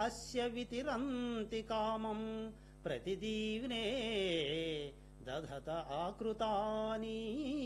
దాస్య వితిరంతి కామం ప్రతిదీవినే దధత ఆకృతాని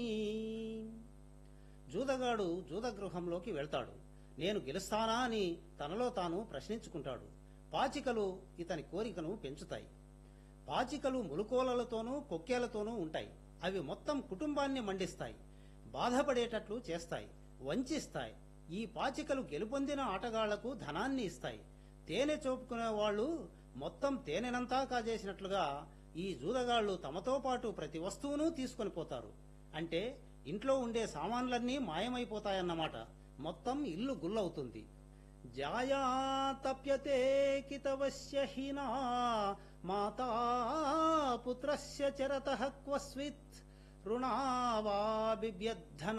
జూదగాడు జూదగృహంలోకి వెళ్తాడు నేను గెలుస్తానా అని తనలో తాను ప్రశ్నించుకుంటాడు పాచికలు ఇతని కోరికను పెంచుతాయి పాచికలు ములుకోలలతోనూ కొక్కేలతోనూ ఉంటాయి అవి మొత్తం కుటుంబాన్ని మండిస్తాయి బాధపడేటట్లు చేస్తాయి వంచిస్తాయి ఈ పాచికలు గెలుపొందిన ఆటగాళ్లకు ధనాన్ని ఇస్తాయి తేనె చూపుకునే వాళ్ళు మొత్తం తేనెనంతా కాజేసినట్లుగా ఈ జూదగాళ్లు తమతో పాటు ప్రతి వస్తువును తీసుకొని పోతారు అంటే ఇంట్లో ఉండే సామాన్లన్నీ మాయమైపోతాయన్నమాట మొత్తం ఇల్లు గుల్లవుతుంది జాయా తప్యతే కితవస్య హీనా మాతా పుత్రస్య చరతః క్వస్విత్ రుణావా బిభ్యద్ధన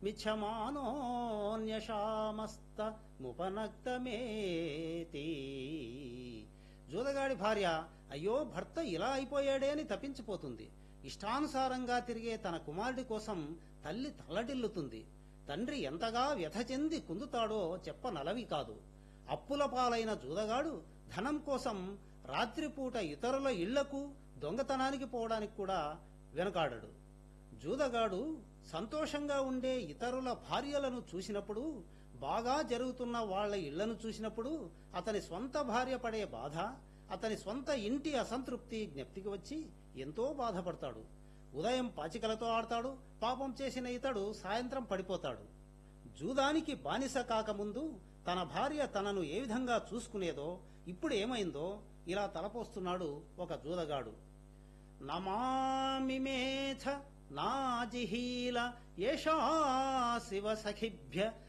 మిచ్చమానోన్యశామస్త ముపనక్తమేతి జూదగాడి భార్య అయ్యో భర్త ఇలా అయిపోయాడే అని తప్పించిపోతుంది ఇష్టానుసారంగా తిరిగే తన కుమారుడి కోసం తల్లి తల్లడిల్లుతుంది తండ్రి ఎంతగా వ్యథ చెంది కుందుతాడో చెప్పనలవి కాదు అప్పుల పాలైన జూదగాడు ధనం కోసం రాత్రిపూట ఇతరుల ఇళ్లకు దొంగతనానికి పోవడానికి కూడా వెనకాడడు జూదగాడు సంతోషంగా ఉండే ఇతరుల భార్యలను చూసినప్పుడు బాగా జరుగుతున్న వాళ్ళ ఇళ్లను చూసినప్పుడు అతని స్వంత భార్య పడే బాధ అతని స్వంత ఇంటి అసంతృప్తి జ్ఞప్తికి వచ్చి ఎంతో బాధపడతాడు ఉదయం పాచికలతో ఆడతాడు పాపం చేసిన ఇతడు సాయంత్రం పడిపోతాడు జూదానికి బానిస కాకముందు తన భార్య తనను ఏ విధంగా చూసుకునేదో ఇప్పుడు ఏమైందో ఇలా తలపోస్తున్నాడు ఒక జూదగాడు నమామిమేథ నాజిహీల ఏషా శివ సఖిభ్య